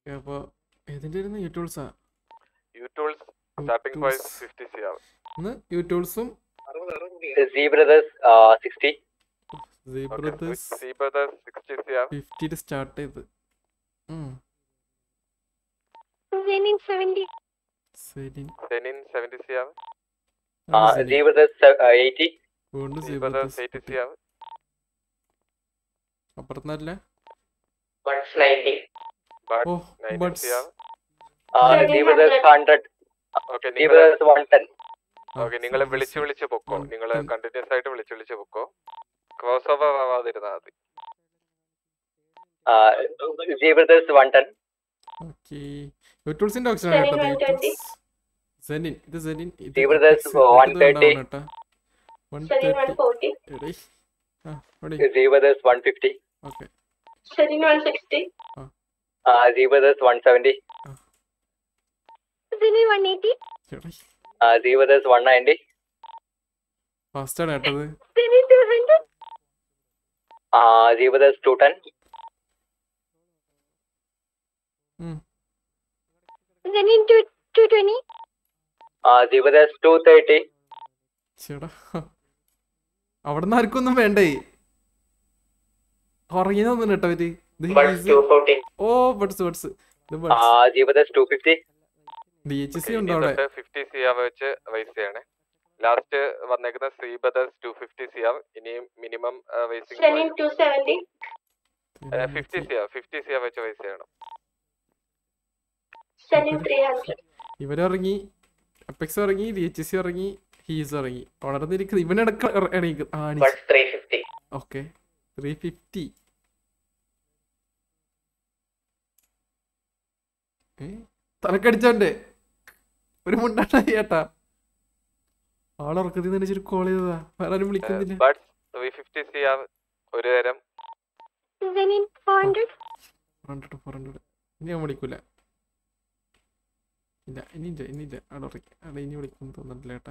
അപ്പോൾ ഏതിൻ്റെ ആയിരുന്നു യൂട്യൂൾസാ Utools starting price Utools. Fifty C ആവും ഇന്ന് യൂട്യൂൾസും Z brothers uh, 60. Z brothers Z brothers sixty C ആവും ഫിഫ്റ്റിയിൽ സ്റ്റാർട്ട് ചെയ്ത് ഉം. Zenin 70. സെലിൻ സെനിൻ സെവൻറ്റി സി ആവും ആ, Uh, സെലിൻ. Z brothers uh, 80. വീണ്ടും Z Z brothers brothers eighty C ആവും അപ്പുറത്തല്ല Buds 90. ബട്ട് ഓ നയൻറ്റി ബട്ട്സ് സി ആവും Uh, Z brothers 100. Okay Z നിങ്ങൾ brothers 110. ഓക്കെ നിങ്ങൾ വിളിച്ച് വിളിച്ച് പൊക്കോ നിങ്ങൾ കണ്ടിന്യൂസ് ആയിട്ട് വിളിച്ച് വിളിച്ച് പൊക്കോ ക്രോസ് ഓവർ ആവാതിരുന്നാൽ മതി Uh, Z brothers 110. ഓക്കെ യൂട്യൂൾസിന്റെ ഓപ്ഷൻ Zenin കേട്ടത് 120. യൂട്യൂൾസ് സെനിൻ ഇത് സെനിൻ ഇത് Zee brothers X, ഇത് 130. ഉണ്ടാവണം കേട്ടാ. Zenin 130. 140. എടീ. ആ, എടീ. Z brothers 150. Okay Zenin 160. Uh, Z brothers 170. Zenin 180. എടീ. Uh, Z brothers 190. ഫാസ്റ്റ് ആണ് കേട്ടത് Zenin 200. Uh, Z brothers 210. ഉം. Zenin 2 220. Uh, Z brothers 230. ചേടാ അവിടെ നിന്ന് ആർക്കും ഒന്നും വേണ്ടേ ഉറങ്ങി തോന്നുന്നു കേട്ടോ അവര് ഇത് Buds easy. 240. ഓ ബഡ്സ് ബഡ്സ് ഇത് Buds Uh, Z brothers 250. D H C ഉണ്ട് അവിടെ ഫിഫ്റ്റി സി ആവ് വെച്ച് വൈസ് ചെയ്യണേ ലാസ്റ്റ് വന്നേക്കുന്ന Z brothers two fifty C ആവും ഇനിയും minimum raising Zenin 270. Fifty C ആവ് ഫിഫ്റ്റി സി ആവ് വെച്ച് വൈസ് ചെയ്യണം Zenin 300. ഇവരിറങ്ങി അപ്പെക്സ് ഇറങ്ങി ഡി എച്ച് സി ഇറങ്ങി ഹീസ് ഇറങ്ങി ഉണർന്നിരിക്കുന്നത് ഇവനടക്കം ഇറ- ഇറങ്ങി ആ Buds 350. ഓക്കെ ത്രീ ഫിഫ്റ്റി തലക്കടിച്ചോണ്ട് ഒരു മുണ്ടാട്ടായി ചേട്ടാ ആളുറക്കത്തിൽ നിന്ന് ഒരു കോൾ ചെയ്തതാ വേറെ ആരും വിളിക്കുന്നില്ല ബട്ട് ത്രീ ഫിഫ്റ്റി സി ആവ് ഒരു തരം Zenin 400. Four hundred four hundred ഇനി ഞാൻ വിളിക്കൂല ഇല്ല ഇനി ഇല്ല ഇനി ഇല്ല അവിടെ ഉറക്കി അവിടെ ഇനി വിളിക്കും തോന്നുന്നില്ല ചേട്ടാ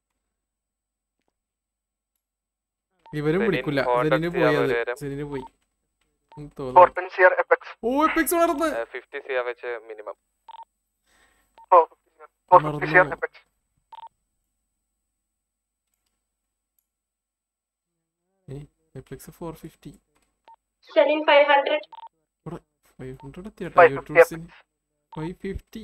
ഇവരും സെലിൻ വിളിക്കൂല 400 സെലിന് പോയി ചെയ്യാൻ അത് ഒരു നേരം. സെലിന് പോയി ഉം, തോന്നുന്നു ഓ എപ്പെക്സ് വളർന്ന് ഫിഫ്റ്റി സി ആവ് വെച്ച് മിനിമം മറന്നു Apex four fifty Zenin 500. Five hundred എത്തിയാട്ടാ യൂട്യൂബ്സിന് five fifty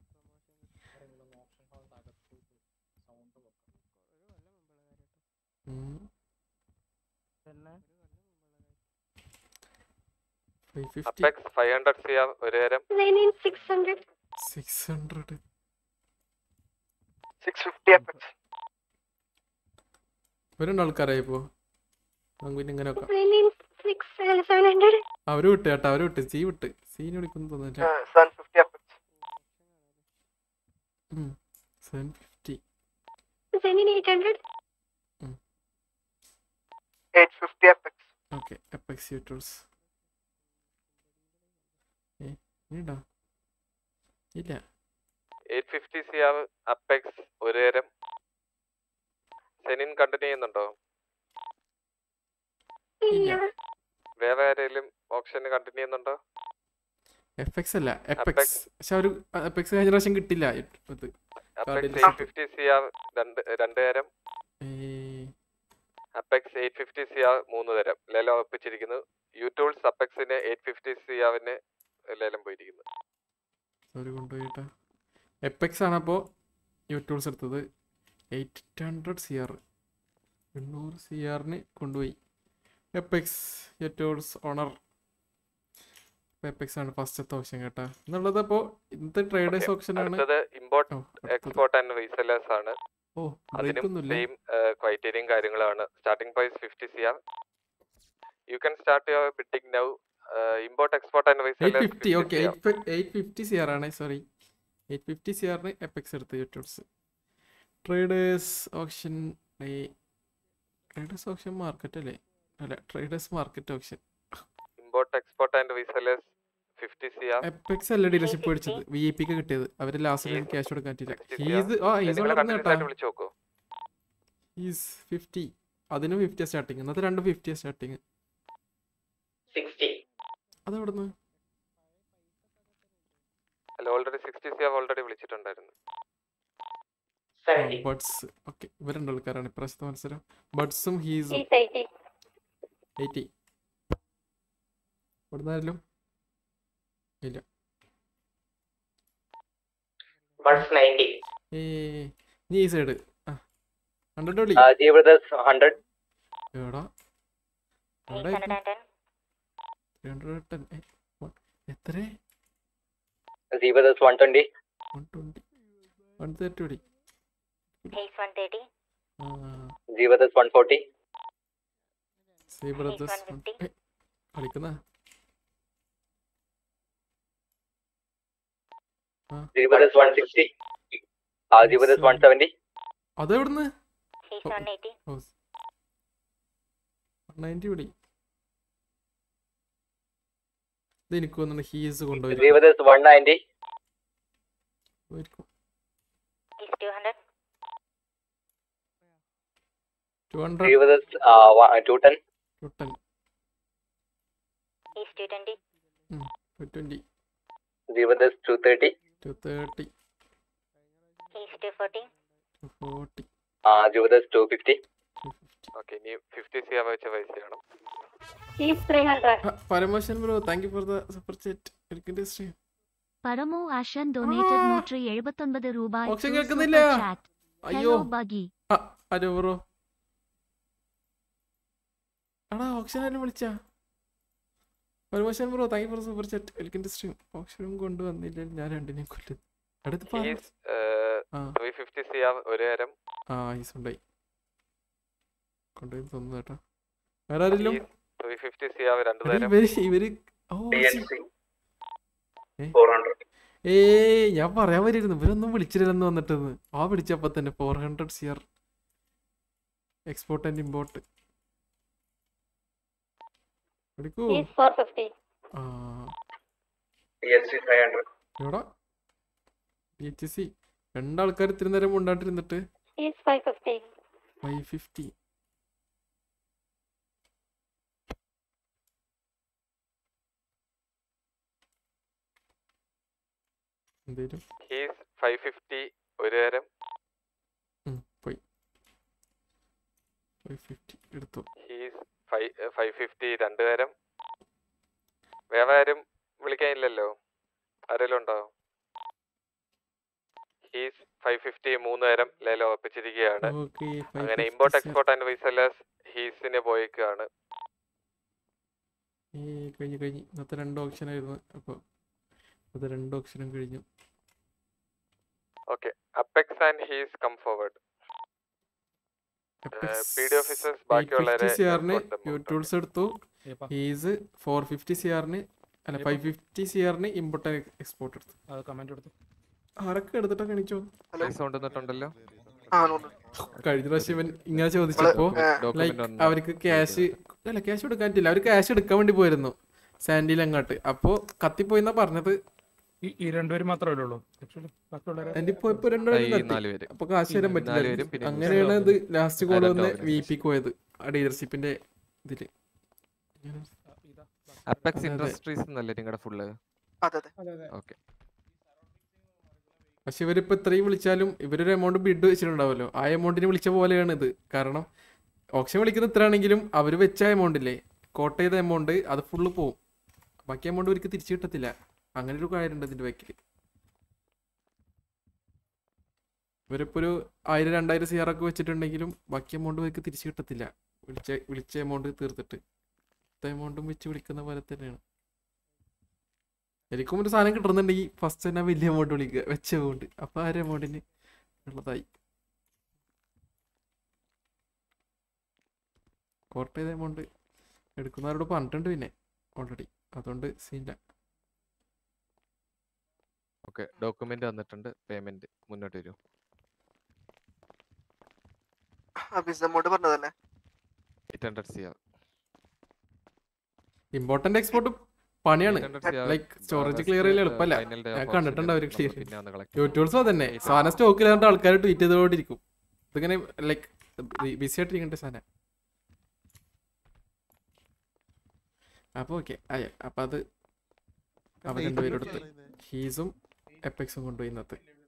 five fifty Apex five hundred C ആവ് ഒരു തരം Zenin 600. സിക്സ് ഹൺഡ്രഡ് ഇവരുണ്ട് ആൾക്കാരായി ഇപ്പോ നമുക്ക് പിന്നെ ഇങ്ങനെ വെക്കാം Zenin 6 uh, 700. അവര് വിട്ട് ചേട്ടാ അവര് വിട്ട് സീ വിട്ട് സീന് വിളിക്കുന്നു തോന്നുന്നില്ല seven fifty Zenin 800. Okay Apex Utools ഏ ഇനിയുണ്ടോ ഇല്ല എയ്റ്റ് ഫിഫ്റ്റി സി ആവ് അപ്പെക്സ് ഒരു തരം സെനിൻ കണ്ടിന്യൂ ചെയ്യുന്നുണ്ടോ ഇല്ല. വേറെ ആരെങ്കിലും ഓപ്ഷൻ കണ്ടിന്യൂ ചെയ്യുന്നുണ്ടോ എഫെക്സ് അല്ല എപ്പെക്സ് പക്ഷെ അവര് എപ്പെക്സ് കഴിഞ്ഞ പ്രാവശ്യം കിട്ടില്ല ഇത് അപ്പെക്സ് കാർഡിൽ എയ്റ്റ് ഫിഫ്റ്റി സി ആവ് രണ്ട് രണ്ട് തരം ഏ, അപ്പെക്സ് എയ്റ്റ് ഫിഫ്റ്റി സി ആവ് മൂന്ന് തരം ലേലം ഉറപ്പിച്ചിരിക്കുന്നു യൂട്യൂൾസ് അപ്പെക്സിന് എയ്റ്റ് ഫിഫ്റ്റി സി ആവിന് ലേലം പോയിരിക്കുന്നു അവര് കൊണ്ടുപോയിട്ടാ എപ്പെക്സ് ആണ് അപ്പോൾ യൂട്യൂബ്സ് എടുത്തത് എയ്റ്റ് ഹൺഡ്രഡ് സി ആർ എണ്ണൂറ് സി ആറിന് കൊണ്ടുപോയി എപ്പെക്സ് യൂട്യൂബ്സ് ഓണർ എപ്പെക്സ് ആണ് ഫസ്റ്റത്തെ ഓപ്ഷൻ കേട്ടാ എന്നുള്ളത് അപ്പോൾ ഇന്നത്തെ ട്രേഡേഴ്സ് ഓപ്ഷൻ ആണ് അടുത്തത് ഇമ്പോർട്ട് ഓ, അടുത്തത്. എക്സ്പോർട്ട് ആൻഡ് റീസെല്ലേഴ്സ് ആണ് ഓ അതിനും ബ്രേക്ക് ഒന്നുമില്ല സെയിം ക്രൈറ്റീരിയയും കാര്യങ്ങളാണ് starting price fifty C R you can start your bidding now import export and eight fifty okay resellers eight fifty C R ആണ് സോറി എയ്റ്റ് ഫിഫ്റ്റി സി ആറിന് Apex എടുത്ത് Utools traders option traders option market അല്ലേ അല്ല traders market option import export and resellers fifty C R Apex അല്ല dealership മേടിച്ചത് V I പിക്ക് കിട്ടിയത് അവര് ലാസ്റ്റ് He's ക്യാഷ് കൊടുക്കാൻ പറ്റില്ല 60 ഹീസ് ആ ഹീസ് നിങ്ങൾ വളർന്നു കണ്ടിന്യൂസ് കേട്ടാ ആയിട്ട് വിളിച്ചു നോക്കൂ ഹീസ് ഫിഫ്റ്റി അതിനും ഫിഫ്റ്റിയാ സ്റ്റാർട്ടിങ് ഇന്നത്തെ രണ്ട് ഫിഫ്റ്റിയാ സ്റ്റാർട്ടിങ് 60. അതെവിടുന്ന് already sixty C R already വിളിച്ചിട്ടുണ്ടായിരുന്നു സെവൻറ്റി ബഡ്സ് ഓക്കെ ഇവർ രണ്ട് ആൾക്കാരാണ് ഇപ്രാവശ്യത്തെ മത്സരം ബഡ്സും ഹീസും He's 80. എയ്റ്റി ഇവിടുന്നായാലും ഇല്ല ബഡ്സ് നയൻറ്റി ഏ നീ ഈ സൈഡ് ആ ഹൺഡ്രഡ് വിളി ജി ബ്രദേഴ്സ് ഹൺഡ്രഡ് എടാ He's 110. ഹൺഡ്രഡ് ടെൻ എത്ര Z brothers one twenty one twenty one thirty വിളി He's 130. ആ Z brothers one forty Z brothers 150. കളിക്കുന്ന Z brothers one sixty Z brothers one seventy അതെവിടുന്ന് He's Oh. 180. Ninety വിളി ഇത് എനിക്ക് തോന്നുന്നു ഹീസ് ജി കൊണ്ടുപോയി brothers one ninety He's 200. Two Z hundred brothers two ten two ten He's 220. Two twenty Z brothers two thirty two thirty He's 240. Two forty Z brothers two fifty two fifty okay ഇനി fifty C R വെച്ച പൈസ ചെയ്യണം He's 300. Parameswaran bro thank you for the super chat എടുക്കേണ്ട stream പരമോ ആഷൻ donated നൂറ്റി എഴുപത്തൊൻപത് രൂപ ഓപ്ഷൻ to കേൾക്കുന്നില്ല. super chat. അയ്യോ Hello, ബഗി ആ ഹലോ ബ്രോ എടാ ഓപ്ഷൻ ആരും വിളിച്ചാ Parameswaran bro thank you for super chat എടുക്കേണ്ട സ്ട്രീം ഓപ്ഷനും കൊണ്ടുവന്നില്ല ഞാൻ രണ്ടിനെയും കൊല്ലും അടുത്ത് പറ. ഹീസ് ആ ത്രീ ഫിഫ്റ്റി സി ആർ ഒരു നേരം ആ ഈസ് ഉണ്ടായി കൊണ്ടുപോയി തോന്നുന്നു കേട്ടോ വേറെ ആരെങ്കിലും ത്രീ ഫിഫ്റ്റി സി ആർ രണ്ടു എടാ, നേരം ഇവര് ഇവര് ഓ ഏ? ഫോർ ഹൺഡ്രഡ് ഏയ് ഞാൻ പറയാൻ വരിയിരുന്നു ഇവരൊന്നും വിളിച്ചില്ലെന്ന് വന്നിട്ടെന്ന് ആ വിളിച്ചപ്പോ തന്നെ four hundred C R export and import എടുക്കൂ He's 450. ആ എസ് സി ഫൈവ് ഹൺഡ്രഡ് എവിടാ ഡി എച്ച് സി രണ്ടാൾക്കാർ ഇത്തിരി നേരം കൊണ്ടാട്ടിരുന്നിട്ട് He's 550. ഫൈവ് ഫിഫ്റ്റി എന്തേലും ഹീസ് ഫൈവ് ഫിഫ്റ്റി ഒരു നേരം ഉം, പോയി ഫൈവ് ഫിഫ്റ്റി എടുത്തു ഹീസ് ഫൈവ് ഫൈവ് ഫിഫ്റ്റി രണ്ട് നേരം വേറെ ആരും വിളിക്കാനില്ലല്ലോ ആരെങ്കിലും ഉണ്ടോ ഹീസ് ഫൈവ് ഫിഫ്റ്റി മൂന്ന് നേരം ലേലം ഉറപ്പിച്ചിരിക്കുകയാണ് ഓക്കെ അങ്ങനെ ഇമ്പോർട്ട് എക്സ്പോർട്ട് ആൻഡ് റീസെല്ലേഴ്സ് ഹീസിന് പോയിക്കാണ് ഏ കഴിഞ്ഞു കഴിഞ്ഞു ഇന്നത്തെ രണ്ട് ഓപ്ഷൻ ആയിരുന്നു അപ്പോൾ അത് രണ്ട് ഓപ്ഷനും കഴിഞ്ഞു okay Apex and He's come forward P D officers ബാക്കിയുള്ളവരെ സി ആറിന് escort them out. യൂട്യൂബ്സ് എടുത്തു ഹീസ് ഫോർ ഫിഫ്റ്റി സി ആറിന് അല്ല ഫൈവ് ഫിഫ്റ്റി സി ആറിന് ഇമ്പോർട്ട് എക്സ്പോർട്ട് എടുത്തു അത് കമന്റ് എടുത്തു ആരൊക്കെ എടുത്തിട്ടാ കാണിച്ചോ പൈസ കൊണ്ടുവന്നിട്ടുണ്ടല്ലോ കഴിഞ്ഞ പ്രാവശ്യം ഇവൻ ഇങ്ങനെ ചോദിച്ചപ്പോ ലൈക്ക് ഡോക്യുമെന്റ് അവർക്ക് ക്യാഷ് അല്ല ക്യാഷ് കൊടുക്കാൻ പറ്റില്ല അവർ ക്യാഷ് എടുക്കാൻ വേണ്ടി പോയിരുന്നു സാൻഡിയിൽ അങ്ങോട്ട് അപ്പോ കത്തിപ്പോയിന്നാ പറഞ്ഞത് ഈ- ഈ രണ്ടുപേരും മാത്രമേ ഉള്ളൂ ആക്ച്വലി ബാക്കിയുള്ളവരെ എന്റെ ഇപ്പൊ ഇപ്പൊ രണ്ടുപേരും ഈ കത്തി നാല് പേര് അപ്പൊ കാശ് തരാൻ നാല് പറ്റില്ല പേരും പിന്നെ അങ്ങനെയാണ് ഇത് ലാസ്റ്റ് കോൾ രണ്ട് വന്ന് organization. വി പിക്ക് പോയത് ആ ഡീലർഷിപ്പിന്റെ ഇതില് അപ്പെക്സ് അതെ, അതെ. ഇൻഡസ്ട്രീസ് എന്നല്ലേ നിങ്ങളുടെ ഫുള്ള് അതെ അതെ ഓക്കെ പക്ഷെ ഇവരിപ്പോ ഇത്രയും വിളിച്ചാലും ഇവരൊരു എമൗണ്ട് ബിഡ് വെച്ചിട്ടുണ്ടാവുമല്ലോ ആ എമൗണ്ടിന് വിളിച്ച പോലെയാണ് ഇത് കാരണം ഓപ്ഷൻ വിളിക്കുന്ന ഇത്ര ആണെങ്കിലും അവർ വെച്ച എമൗണ്ട് ഇല്ലേ കോട്ട് ചെയ്ത എമൗണ്ട് അത് ഫുള്ള് പോവും ബാക്കി എമൗണ്ട് ഇവർക്ക് തിരിച്ചു കിട്ടത്തില്ല അങ്ങനെ ഒരു കാര്യമുണ്ട് ഇതിന്റെ ബാക്കിൽ ഇവരിപ്പോ ഒരു ആയിരം രണ്ടായിരം സി ആർ ഒക്കെ വെച്ചിട്ടുണ്ടെങ്കിലും ബാക്കി എമൗണ്ട് ഇവർക്ക് തിരിച്ചു കിട്ടത്തില്ല വിളിച്ച വിളിച്ച എമൗണ്ട് തീർത്തിട്ട് എമൗണ്ടും വെച്ച് വിളിക്കുന്ന പോലെ തന്നെയാണ് എനിക്കും ഒരു സാധനം കിട്ടുന്നുണ്ടെങ്കിൽ ഫസ്റ്റ് തന്നെ വലിയ എമൗണ്ട് വിളിക്കുക വെച്ച എമൗണ്ട് അപ്പൊ ആ ഒരു എമൗണ്ടിന് ഉള്ളതായി കോർട്ട് ചെയ്ത എമൗണ്ട് എടുക്കുന്നവരോട് പറഞ്ഞിട്ടുണ്ട് പിന്നെ ഓൾറെഡി അതുകൊണ്ട് സീനില്ല ഓക്കെ ഡോക്യുമെന്റ് വന്നിട്ടുണ്ട് പേയ്മെന്റ് മുന്നോട്ട് വരും അമൗണ്ട് പറഞ്ഞതല്ലേ eight hundred C R import and export പണിയാണ് ലൈക്ക് സ്റ്റോറേജ് ക്ലിയർ ചെയ്യൽ എളുപ്പമല്ല ഞാൻ കണ്ടിട്ടുണ്ട് അവര് clear ചെയ്യുന്നത്. യൂട്യൂബ്സും അതന്നെ സാധനം സ്റ്റോക്കിൽ കണ്ട ആൾക്കാർ ട്വീറ്റ് ചെയ്തോണ്ടിരിക്കും ഇതിങ്ങനെ ലൈക്ക് ബിസി ആയിട്ടിരിക്കട്ടെ സാധനം അപ്പൊ ഓക്കെ അയ്യ അപ്പൊ അത് അവർ രണ്ടുപേരും എടുത്ത് ഹീസും എപ്പെക്സും കൊണ്ടുപോയി ഇന്നത്തെ